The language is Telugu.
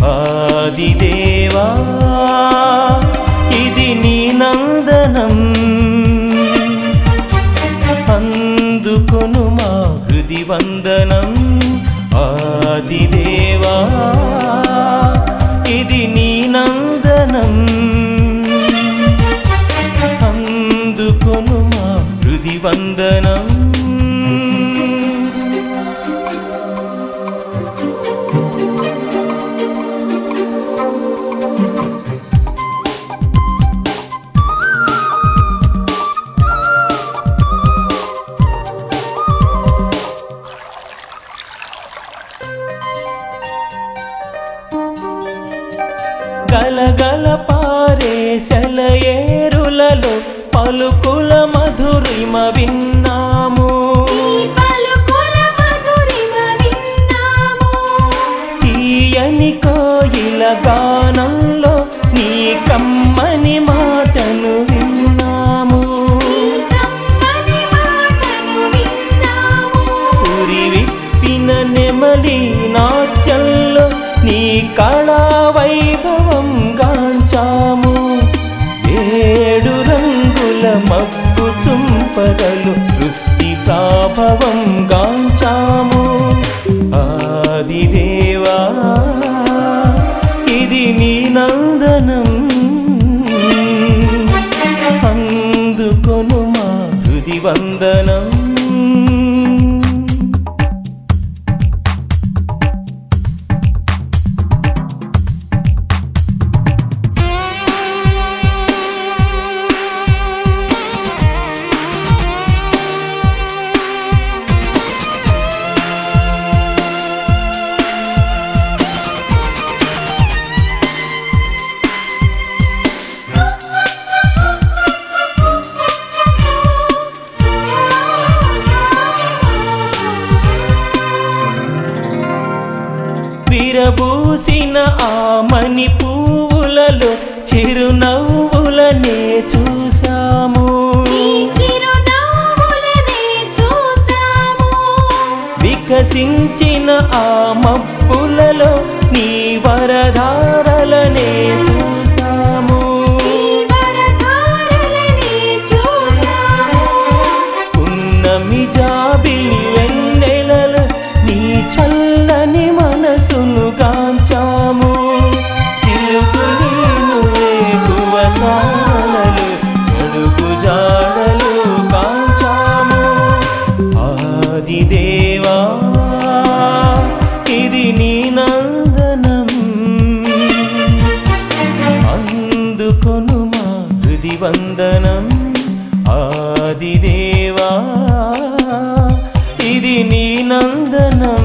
ఆదిదేవా ఇది నీ నందనం అందుకొను మా హృది వందనం ఆదిదేవా ఇది నీ నందనం అందుకొను మా హృది వందనం గలగల పారే సెలయేరులలో పలుకుల మధురిమ విన్నాము నీ పలుకుల మధురిమ విన్నాము తీయని కోయిల గానంలో నీ కమ్మని మాటను విన్నాము నీ కమ్మని మాటను విన్నాము ఉరి విప్పిన నెమలి నాట్యంలో నీ కళా వైభవం గాంచాము ఏడు రంగుల మబ్బు తుంపరలు సృష్టి ప్రాభవం గాంచాము ఆదిదేవా ఇది నీ నందనం అందుకొను మా హృది వందనం విరబూసిన ఆ మణి పువ్వులలో చిరునవ్వులనే చూసాము నీ చిరునవ్వులనే చూసాము వికసించిన ఆ మబ్బులలో నీ వరధారలనే చూసాము నీ వరధారలనే చూసాము పున్నమి జాబిలి వెన్నెలలు నీ చల్లని మనసును గాంచాము చిలుకు నీను వేకువతారలు అడుగు జాడలు కాంచాము ఆదిదేవా ఇది నీ నందనం అందుకొను మా హృది వందనం ఆదిదేవా ఇది నీ నందనం